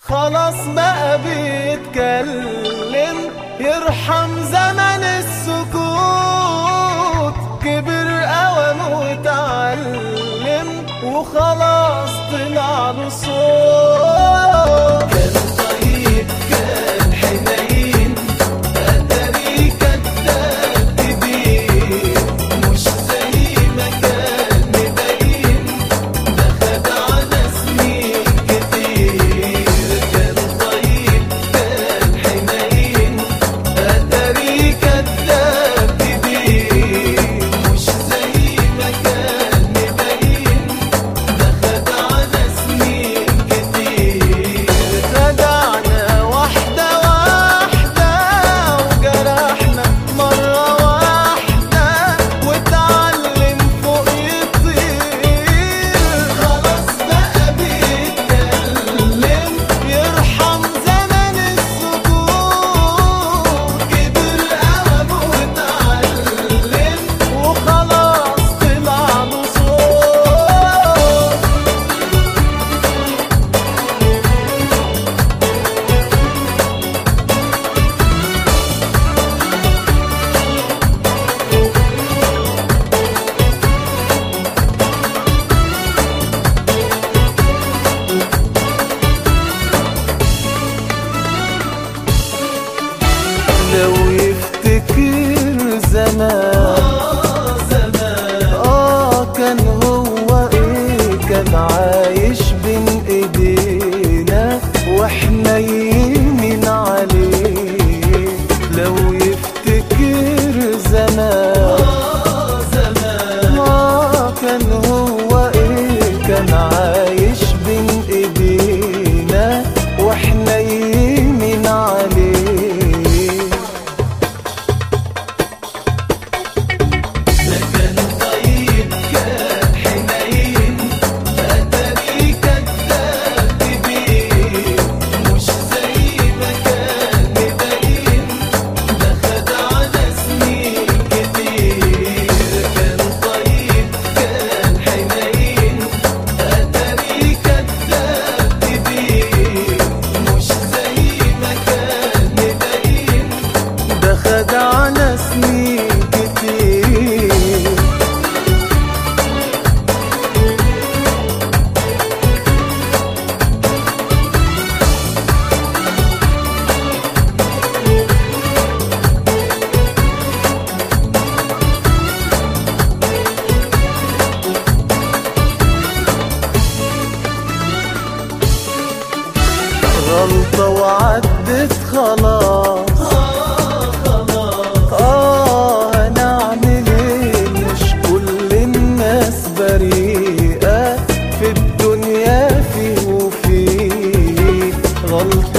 خلاص بقى بيتكلم يرحم زمن السكوت كبر أوانه واتعلم وخلاص طلع له صوت كان طيب كان حنين أدري كداب كبير مش زي ما كان مبين ده خد على سنين كتير كان طيب كان حنين أدري كداب كبير مش زي ما كان مبين ده خد على سنين كتير خدعنا واحدة واحدة وجرحنا مرة واحدة واتعلم فوق يطير خلاص بقى بيتكلم يرحم زمن السكوت كبر قلبه واتعلم وخلاص طلع له صوت لو يفتكر زمان اه كان هو ايه كان عايش بين ايدينا واحنا يمين عليه لو يفتكر زمان اه كان هو ايه كان عايش بين ايدينا واحنا يمين عليه كان طيب كان حنين أتاري كداب كبير مش زي ما كان مبين ده خد على سنين كتير كان طيب كان حنين أتاري كداب كبير مش زي ما كان مبين ده خد على سنين كتير غلطة وعدت خلاص آه هنعمل إيه مش كل الناس بريئة في الدنيا فيه وفيه غلطة